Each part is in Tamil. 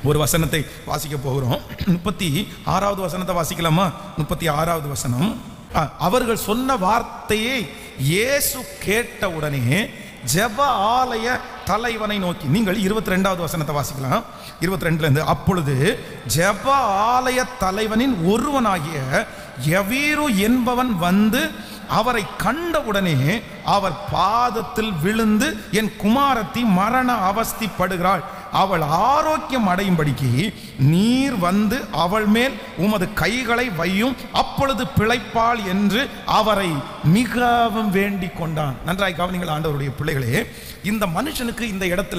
ஒரு வசனத்தை வாசிக்க போகிறோம் முப்பத்தி ஆறாவது வசனத்தை வாசிக்கலாமா முப்பத்தி ஆறாவது வசனம் ஆ, அவர்கள் சொன்ன வார்த்தையை இயேசு கேட்ட உடனே ஜெப ஆலய தலைவனை நோக்கி நீங்கள் இருபத்தி ரெண்டாவது வசனத்தை வாசிக்கலாம் இருபத்தி ரெண்டுல இருந்து அப்பொழுது ஜெப ஆலய தலைவனின் ஒருவனாகிய எவீரு என்பவன் வந்து அவரை கண்டவுடனே அவர் பாதத்தில் விழுந்து என் குமாரத்தி மரண அவஸ்திப்படுகிறாள் அவள் ஆரோக்கியம் அடையும்படிக்கு நீர் வந்து அவள் மேல் உமது கைகளை வையும் அப்பொழுது பிழைப்பாள் என்று அவரை மிகவும் வேண்டிக் கொண்டான் நன்றாய் கவனிங்கள் ஆண்டவருடைய பிள்ளைகளே இந்த மனுஷனுக்கு இந்த இடத்துல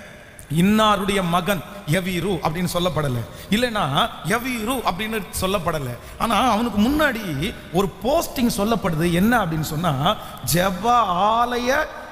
இன்னாருடைய மகன் யவீரு அப்படின்னு சொல்லப்படல இல்லைன்னா யவீரு அப்படின்னு சொல்லப்படல ஆனா அவனுக்கு முன்னாடி ஒரு போஸ்டிங் சொல்லப்படுது என்ன அப்படின்னு சொன்னா ஜெப ஆலய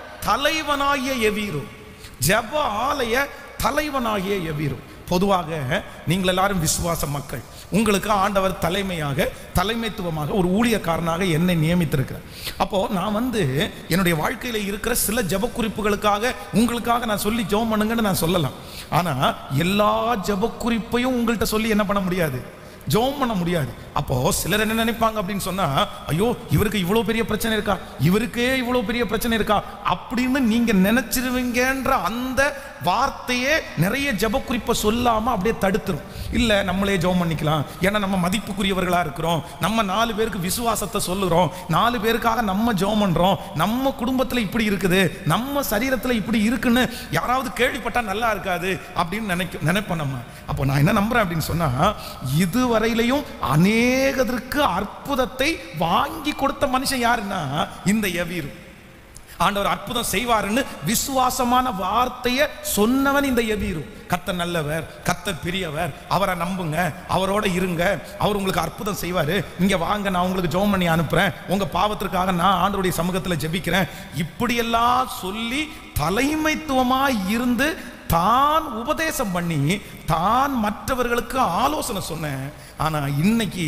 தலைவனாகிய யவீரு ஜெப ஆலய தலைவனாகிய யவீரு பொதுவாக நீங்கள் எல்லாரும் விசுவாச மக்கள் உங்களுக்கு ஆண்டவர் தலைமையாக தலைமைத்துவமாக ஒரு ஊழியக்காரனாக என்னை நியமித்திருக்கிறார் அப்போ நான் வந்து என்னுடைய வாழ்க்கையில இருக்கிற சில ஜெப குறிப்புகளுக்காக உங்களுக்காக நான் சொல்லி ஜெபம் பண்ணுங்கன்னு நான் சொல்லலாம் ஆனா எல்லா ஜெப குறிப்பையும் உங்கள்கிட்ட சொல்லி என்ன பண்ண முடியாது ஜெபம் பண்ண முடியாது அப்போ சிலர் என்ன நினைப்பாங்க அப்படின்னு சொன்னா ஐயோ இவருக்கு இவ்வளவு பெரிய பிரச்சனை இருக்கா இவருக்கே இவ்வளவு பெரிய பிரச்சனை இருக்கா அப்படின்னு நீங்க நினைச்சிருவீங்கன்ற அந்த வார்த்தையே நிறைய ஜெப குறிப்பை சொல்லாம அப்படியே தடுத்துரும் இல்ல நம்மளே ஜெபம் பண்ணிக்கலாம் ஏன்னா நம்ம மதிப்புக்குரியவர்களா இருக்கிறோம் நம்ம நாலு பேருக்கு விசுவாசத்தை சொல்லுறோம் நாலு பேருக்காக நம்ம ஜெபம் பண்றோம் நம்ம குடும்பத்துல இப்படி இருக்குது நம்ம சரீரத்துல இப்படி இருக்குன்னு யாராவது கேள்விப்பட்டா நல்லா இருக்காது அப்படின்னு நினைக்க நினைப்போம் நம்ம அப்போ நான் என்ன நம்புறேன் அப்படின்னு சொன்னா இதுவரையிலையும் அநேகதற்கு அற்புதத்தை வாங்கி கொடுத்த மனுஷன் யாருன்னா இந்த யவீரு ஆண்டவர் அற்புதம் செய்வாருன்னு விசுவாசமான வார்த்தையை சொன்னவன் இந்த எவீரு கத்தர் நல்லவர் கத்தர் பெரியவர் அவரை நம்புங்க அவரோட இருங்க அவர் உங்களுக்கு அற்புதம் செய்வாரு இங்க வாங்க நான் உங்களுக்கு ஜெபம் பண்ணி அனுப்புறேன் உங்க பாவத்திற்காக நான் ஆண்டவருடைய சமூகத்தில் ஜெபிக்கிறேன் இப்படியெல்லாம் சொல்லி தலைமைத்துவமாய் இருந்து தான் உபதேசம் பண்ணி தான் மற்றவர்களுக்கு ஆலோசனை சொன்னேன் ஆனா இன்னைக்கு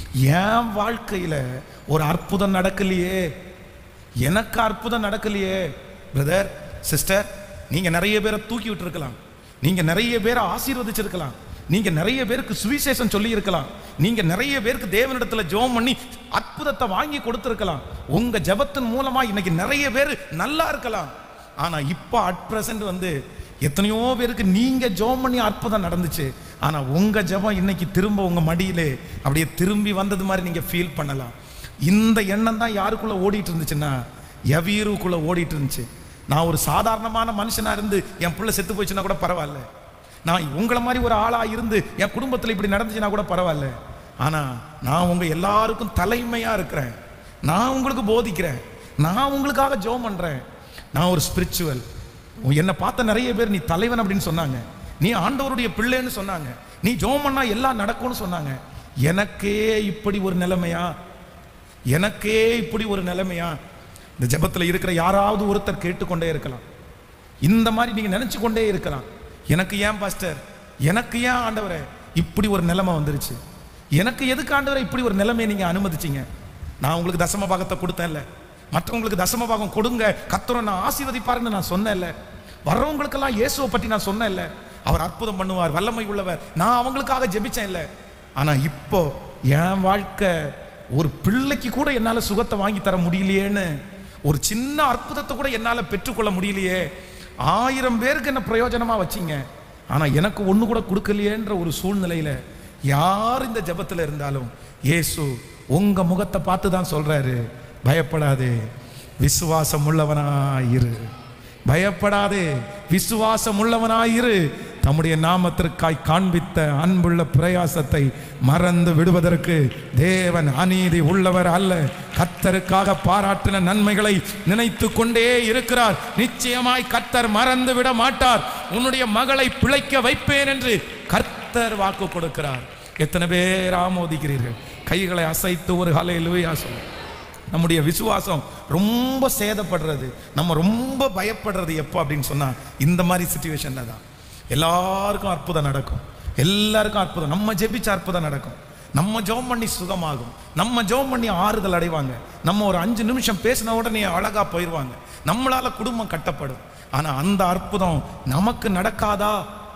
என் வாழ்க்கையில ஒரு அற்புதம் நடக்கலையே எனக்கு அற்புதம் நடக்கலையே பிரதர் சிஸ்டர் நீங்க நிறைய பேரை தூக்கி விட்டுருக்கலாம் நீங்க நிறைய பேரை ஆசீர்வதிச்சிருக்கலாம் நீங்க நிறைய பேருக்கு சுவிசேஷம் சொல்லி இருக்கலாம் நீங்க நிறைய பேருக்கு தேவனிடத்துல ஜெபம் பண்ணி அற்புதத்தை வாங்கி கொடுத்திருக்கலாம் உங்க ஜெபத்தின் மூலமா இன்னைக்கு நிறைய பேர் நல்லா இருக்கலாம் ஆனா இப்போ அட் பிரசன்ட் வந்து எத்தனையோ பேருக்கு நீங்க ஜெபம் பண்ணி அற்புதம் நடந்துச்சு ஆனா உங்க ஜெபம் இன்னைக்கு திரும்ப உங்க மடியிலே அப்படியே திரும்பி வந்தது மாதிரி நீங்க ஃபீல் பண்ணலாம் இந்த எண்ணம் தான் யாருக்குள்ள ஓடிட்டு இருந்துச்சுன்னா எவீருக்குள்ள ஓடிட்டு இருந்துச்சு நான் ஒரு சாதாரணமான மனுஷனா இருந்து என் பிள்ளை செத்து போச்சுன்னா கூட பரவாயில்ல நான் உங்களை மாதிரி ஒரு ஆளா இருந்து என் குடும்பத்தில் இப்படி நடந்துச்சுன்னா கூட பரவாயில்ல ஆனா நான் உங்க எல்லாருக்கும் தலைமையா இருக்கிறேன் நான் உங்களுக்கு போதிக்கிறேன் நான் உங்களுக்காக ஜெபம் பண்றேன் நான் ஒரு ஸ்பிரிச்சுவல் என்னை பார்த்த நிறைய பேர் நீ தலைவன் அப்படின்னு சொன்னாங்க நீ ஆண்டவருடைய பிள்ளைன்னு சொன்னாங்க நீ ஜெபம் பண்ணா எல்லாம் நடக்கும்னு சொன்னாங்க எனக்கே இப்படி ஒரு நிலைமையா எனக்கே இப்படி ஒரு நிலைமையா இந்த ஜெபத்தில் இருக்கிற யாராவது ஒருத்தர் கேட்டுக்கொண்டே இருக்கலாம் இந்த மாதிரி நீங்க நினைச்சு கொண்டே இருக்கலாம் எனக்கு ஏன் பாஸ்டர் எனக்கு ஏன் ஆண்டவரே இப்படி ஒரு நிலைமை வந்துருச்சு எனக்கு எதுக்கு ஆண்டவரே இப்படி ஒரு நிலைமையை நீங்க அனுமதிச்சீங்க நான் உங்களுக்கு தசம பாகத்தை கொடுத்தேன்ல மற்றவங்களுக்கு தசம பாகம் கொடுங்க கத்தரை நான் ஆசீர்வதிப்பாருன்னு நான் சொன்னேன்ல வர்றவங்களுக்கெல்லாம் இயேசுவை பற்றி நான் சொன்னேன்ல அவர் அற்புதம் பண்ணுவார் வல்லமை உள்ளவர் நான் அவங்களுக்காக ஜெபிச்சேன் இல்ல ஆனா இப்போ என் வாழ்க்கை ஒரு பிள்ளைக்கு கூட என்னால சுகத்தை வாங்கி தர முடியலையேன்னு ஒரு சின்ன அற்புதத்தை கூட என்னால பெற்றுக்கொள்ள முடியலையே ஆயிரம் பேருக்கு என்ன பிரயோஜனமா வச்சீங்க ஆனா எனக்கு ஒண்ணு கூட கொடுக்கலையேன்ற ஒரு சூழ்நிலையில யார் இந்த ஜெபத்துல இருந்தாலும் இயேசு உங்க முகத்தை பார்த்து தான் சொல்றாரு பயப்படாதே விசுவாசம் உள்ளவனாயிரு பயப்படாதே விசுவாசம் உள்ளவனாயிரு தம்முடைய நாமத்திற்காய் காண்பித்த அன்புள்ள பிரயாசத்தை மறந்து விடுவதற்கு தேவன் அநீதி உள்ளவர் அல்ல கத்தருக்காக பாராட்டின நன்மைகளை நினைத்து கொண்டே இருக்கிறார் நிச்சயமாய் கத்தர் மறந்து விட மாட்டார் உன்னுடைய மகளை பிழைக்க வைப்பேன் என்று கர்த்தர் வாக்கு கொடுக்கிறார் எத்தனை பேர் ஆமோதிக்கிறீர்கள் கைகளை அசைத்து ஒரு ஹலை லூயா சொல்லு நம்முடைய விசுவாசம் ரொம்ப சேதப்படுறது நம்ம ரொம்ப பயப்படுறது எப்போ அப்படின்னு சொன்னா இந்த மாதிரி சுச்சுவேஷன்ல தான் எல்லாருக்கும் அற்புதம் நடக்கும் எல்லாருக்கும் அற்புதம் நம்ம ஜெபிச்ச அற்புதம் நடக்கும் நம்ம ஜெபம் பண்ணி சுகமாகும் நம்ம ஜெபம் பண்ணி ஆறுதல் அடைவாங்க நம்ம ஒரு அஞ்சு நிமிஷம் பேசின உடனே அழகா போயிடுவாங்க நம்மளால குடும்பம் கட்டப்படும் ஆனா அந்த அற்புதம் நமக்கு நடக்காதா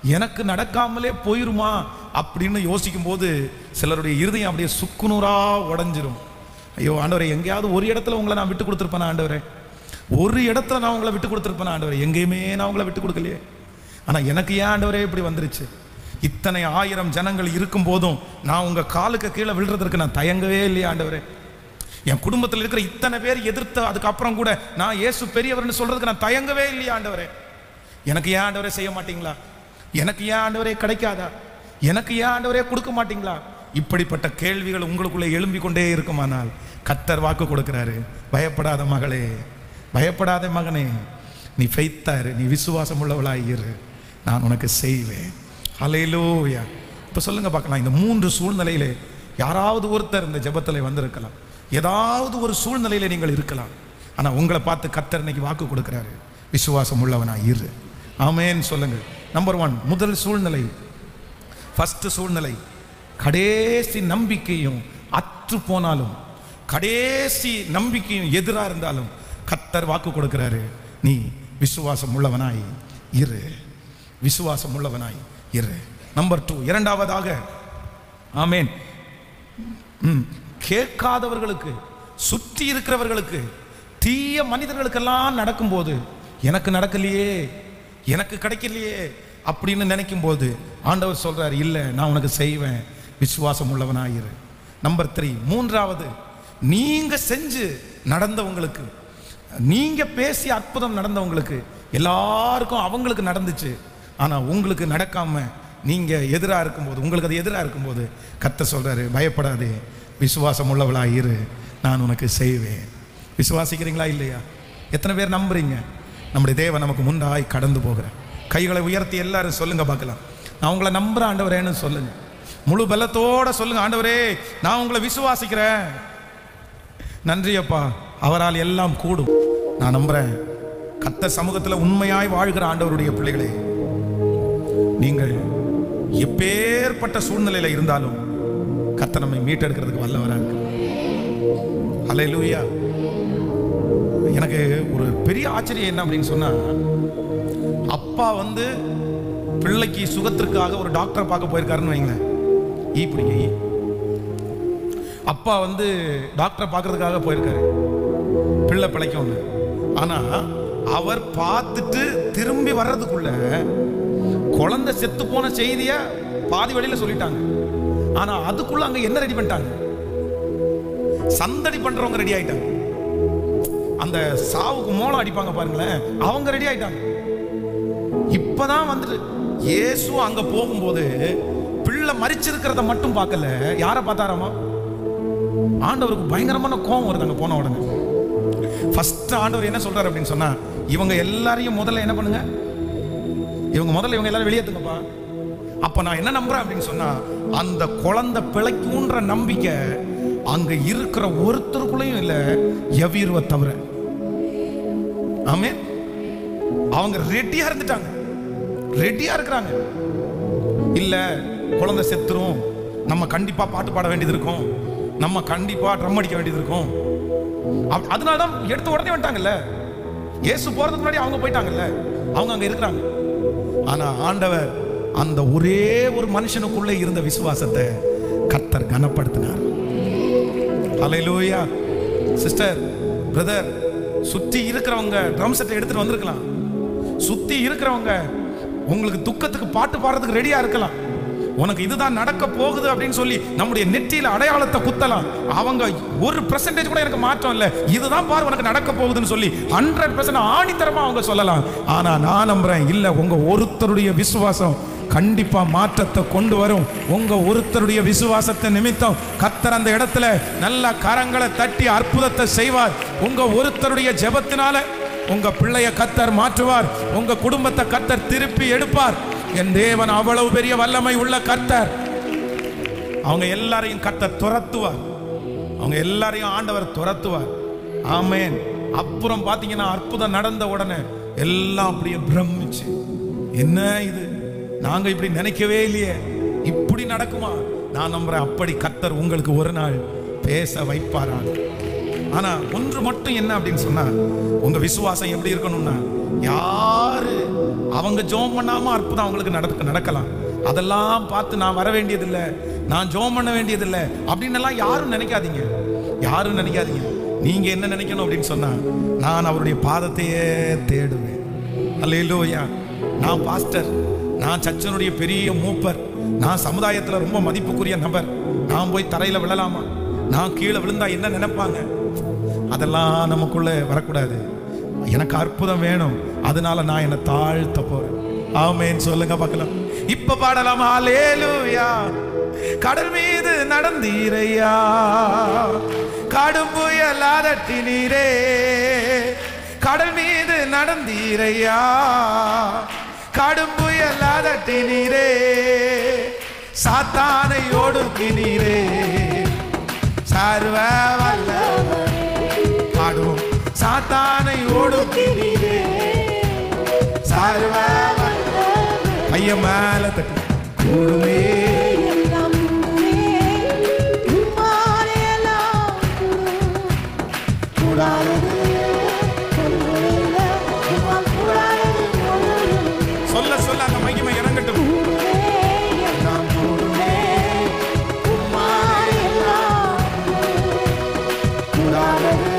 எனக்கு நடக்காமலே போயிருமா அப்படின்னு யோசிக்கும் போது சிலருடைய இருதயம் அப்படியே சுக்குநூறா உடைஞ்சிரும் ஐயோ ஆண்டவரே எங்கேயாவது ஒரு இடத்துல உங்களை நான் விட்டு கொடுத்துருப்பேன் ஆண்டவரே ஒரு இடத்துல நான் உங்களை விட்டு கொடுத்துருப்பேன் ஆண்டவரே எங்கேயுமே நான் உங்களை விட்டு கொடுக்கலையே ஆனா எனக்கு ஏன் ஆண்டவரே இப்படி வந்துருச்சு இத்தனை ஆயிரம் ஜனங்கள் இருக்கும் போதும் நான் உங்க காலுக்கு கீழே விழுறதற்கு நான் தயங்கவே இல்லையா ஆண்டவரே என் குடும்பத்தில் இருக்கிற இத்தனை பேர் எதிர்த்து அதுக்கப்புறம் கூட நான் இயேசு பெரியவர்னு சொல்றதுக்கு நான் தயங்கவே இல்லையா ஆண்டவரே எனக்கு ஏன் ஆண்டவரே செய்ய மாட்டீங்களா எனக்கு ஏன் ஆண்டவரே கிடைக்காதா எனக்கு ஏன் ஆண்டவரே கொடுக்க மாட்டீங்களா இப்படிப்பட்ட கேள்விகள் உங்களுக்குள்ளே எழும்பிக் கொண்டே இருக்குமானால் கத்தர் வாக்கு கொடுக்கிறாரு பயப்படாத மகளே பயப்படாத மகனே நீ ஃபெய்த்தாரு நீ விசுவாசம் உள்ளவளாய் இரு நான் உனக்கு செய்வேன் ஹalleluya இப்போ சொல்லுங்க பார்க்கலாம் இந்த மூன்று சூழ்நிலையிலே யாராவது ஒருத்தர் இந்த ஜெபத்தில் வந்திருக்கலாம் ஏதாவது ஒரு சூழ்நிலையில நீங்கள் இருக்கலாம் ஆனா உங்களை பார்த்து கத்தர் இன்னைக்கு வாக்கு கொடுக்கிறாரு விசுவாசம் உள்ளவனா இரு ஆமென் சொல்லுங்க நம்பர் ஒன் முதல் சூழ்நிலை ஃபர்ஸ்ட் சூழ்நிலை கடைசி நம்பிக்கையும் அற்று போனாலும் கடைசி நம்பிக்கையும் எதிராக இருந்தாலும் கத்தர் வாக்கு கொடுக்கிறாரு நீ விசுவாசம் உள்ளவனாய் இரு விசுவாசம் உள்ளவனாய் இரு நம்பர் டூ இரண்டாவதாக ஆமென் ம், கேட்காதவர்களுக்கு சுற்றி இருக்கிறவர்களுக்கு தீய மனிதர்களுக்கெல்லாம் நடக்கும்போது எனக்கு நடக்கலையே எனக்கு கிடைக்கலையே அப்படின்னு நினைக்கும் போது ஆண்டவர் சொல்றாரு இல்லை நான் உனக்கு செய்வேன் விசுவாசம் உள்ளவனாயிரு நம்பர் த்ரீ மூன்றாவது நீங்க செஞ்சு நடந்தவங்களுக்கு நீங்க பேசி அற்புதம் நடந்தவங்களுக்கு எல்லாருக்கும் அவங்களுக்கு நடந்துச்சு ஆனா உங்களுக்கு நடக்காம நீங்க எதிரா இருக்கும்போது உங்களுக்கு அது எதிரா இருக்கும்போது கத்த சொல்றாரு பயப்படாதே விசுவாசம் உள்ளவளா இரு நான் உனக்கு செய்வேன் விசுவாசிக்கிறீங்களா இல்லையா எத்தனை பேர் நம்புறீங்க நம்முடைய தேவன் நமக்கு முன்னாய் கடந்து போகிறேன் கைகளை உயர்த்தி எல்லாரும் சொல்லுங்க பார்க்கலாம் நான் உங்களை நம்புறேன் ஆண்டவரேன்னு சொல்லுங்க முழு பலத்தோட சொல்லுங்க ஆண்டவரே நான் உங்களை விசுவாசிக்கிறேன் நன்றி அப்பா அவரால் எல்லாம் கூடும் நான் நம்புறேன் கத்த சமூகத்தில் உண்மையாய் வாழ்கிற ஆண்டவருடைய பிள்ளைகளே நீங்கள் எப்பேற்பட்ட சூழ்நிலையில இருந்தாலும் கத்த நம்மை மீட்டெடுக்கிறதுக்கு வல்லவரா இருக்கு அல்லேலூயா எனக்கு ஒரு பெரிய ஆச்சரியம் என்ன அப்படின்னு சொன்னா அப்பா வந்து பிள்ளைக்கு சுகத்திற்காக ஒரு டாக்டரை பார்க்க போயிருக்காருன்னு வைங்களேன் ஈ பிடிங்க ஈ. அப்பா வந்து டாக்டரை பார்க்கறதுக்காக போயிருக்காரு பிள்ளை பிழைக்கும்னு ஆனா அவர் பார்த்துட்டு திரும்பி வர்றதுக்குள்ள குழந்தை செத்து போன செய்திய பாதி வழியில சொல்லிட்டாங்க ஆனா அதுக்குள்ள அங்க என்ன ரெடி பண்ணிட்டாங்க சந்தடி பண்றவங்க ரெடி ஆயிட்டாங்க அந்த சாவுக்கு மோளம் அடிப்பாங்க பாருங்களேன் அவங்க ரெடி ஆயிட்டாங்க இப்பதான் வந்துட்டு இயேசு அங்க போகும்போது பிள்ளை மறிச்சிருக்கிறத மட்டும் பார்க்கல யாரை பார்த்தாராமா ஆண்டவருக்கு பயங்கரமான கோபம் வருது அங்க போன உடனே ஃபர்ஸ்ட் ஆண்டவர் என்ன சொல்றாரு அப்படின்னு சொன்னா இவங்க எல்லாரையும் முதல்ல என்ன பண்ணுங்க இவங்க முதல்ல இவங்க எல்லாரும் வெளியேத்துங்கப்பா அப்ப நான் என்ன நம்புறேன் அப்படின்னு சொன்னா அந்த குழந்தை பிழைக்குன்ற நம்பிக்கை அங்க இருக்கிற ஒருத்தருக்குள்ளேயும் இல்ல எவீர்வை தவிர ஆமே அவங்க ரெடியா இருந்துட்டாங்க ரெடியா இருக்கிறாங்க இல்ல குழந்தை செத்துரும் நம்ம கண்டிப்பா பாட்டு பாட வேண்டியது இருக்கும் நம்ம கண்டிப்பா ட்ரம் அடிக்க வேண்டியது இருக்கும் அப்- அதனால தான் எடுத்த உடனே வந்துட்டாங்கல்ல இயேசு போறதுக்கு முன்னாடி அவங்க போயிட்டாங்கல்ல அவங்க அங்க இருக்கிறாங்க ஆனா ஆண்டவர் அந்த ஒரே ஒரு மனுஷனுக்குள்ள இருந்த விசுவாசத்தை கத்தர் கனப்படுத்தினார் ஹalleluya சிஸ்டர் பிரதர் சுத்தி இருக்கிறவங்க ட்ரம் செட்டை எடுத்துட்டு வந்திருக்கலாம் சுத்தி இருக்கிறவங்க உங்களுக்கு துக்கத்துக்கு பாட்டு பாடுறதுக்கு ரெடியா இருக்கலாம் உனக்கு இதுதான் நடக்க போகுது அப்படின்னு சொல்லி நம்முடைய நெற்றியில அடையாளத்தை குத்தலாம் அவங்க ஒரு பெர்சன்டேஜ் கூட எனக்கு மாற்றம் இல்ல இதுதான் பாரு உனக்கு நடக்க போகுதுன்னு சொல்லி ஹண்ட்ரட் பெர்சன்ட் ஆணித்தரமா அவங்க சொல்லலாம் ஆனா நான் நம்புறேன் இல்ல உங்க ஒருத்தருடைய விசுவாசம் கண்டிப்பா மாற்றத்தை கொண்டு வரும் உங்க ஒருத்தருடைய விசுவாசத்தை நிமித்தம் கத்தர் அந்த இடத்துல நல்ல கரங்களை தட்டி அற்புதத்தை செய்வார் உங்க ஒருத்தருடைய ஜெபத்தினால உங்க பிள்ளைய கத்தர் மாற்றுவார் உங்க குடும்பத்தை கத்தர் திருப்பி எடுப்பார் என் தேவன் அவ்வளவு பெரிய வல்லமை உள்ள கர்த்தர் அவங்க எல்லாரையும் கர்த்தர் துரத்துவார் அவங்க எல்லாரையும் ஆண்டவர் துரத்துவார் ஆமென் அப்புறம் பாத்தீங்கன்னா அற்புதம் நடந்த உடனே எல்லாம் அப்படியே பிரமிச்சு என்ன இது நாங்க இப்படி நினைக்கவே இல்லையே இப்படி நடக்குமா நான் நம்புறேன் அப்படி கர்த்தர் உங்களுக்கு ஒரு நாள் பேச வைப்பாரான் ஆனா ஒன்று மட்டும் என்ன அப்படின்னு சொன்னா உங்க விசுவாசம் எப்படி இருக்கணும்னா யாரு அவங்க ஜோம் பண்ணாம அற்புதம் அவங்களுக்கு நடக்க நடக்கலாம் அதெல்லாம் பார்த்து நான் வர வேண்டியதில்லை நான் ஜோம் பண்ண வேண்டியதில்லை அப்படின்னு எல்லாம் யாரும் நினைக்காதீங்க யாரும் நினைக்காதீங்க நீங்க என்ன நினைக்கணும் அப்படின்னு சொன்னா நான் அவருடைய பாதத்தையே தேடுவேன் அல்லேலூயா நான் பாஸ்டர் நான் சச்சனுடைய பெரிய மூப்பர் நான் சமுதாயத்துல ரொம்ப மதிப்புக்குரிய நபர் நான் போய் தரையில விழலாமா நான் கீழே விழுந்தா என்ன நினைப்பாங்க அதெல்லாம் நமக்குள்ள வரக்கூடாது எனக்கு அற்புதம் வேணும் அதனால நான் என்னை தாழ்த்த போறேன் ஆமேன்னு சொல்லுங்க பார்க்கலாம் இப்ப பாடலாம் ஹalleluya கடல் மீது நடந்தீரையா கடும் புயல் அதட்டினீரே கடல் மீது நடந்தீரையா கடும் புயல் அதட்டினீரே சாத்தானை ஒடுக்கினீரே சர்வ வல்லவர் பாடுவோம் சாத்தானை ஒடுக்கினீரே சர்வ வல்லவர். கைய மேல தட்டி கூடுமே எல்லாம் கூடுமே, உம்மாலே எல்லாம் கூடும். கூடாதது ஒன்றுமில்லை, உம்மால் கூடாதது ஒன்றுமில்லை. சொல்ல சொல்ல அந்த மகிமை இறங்கட்டும் கூடுமே, எல்லாம் கூடுமே, உம்மாலே எல்லாம் கூடும். கூடாதது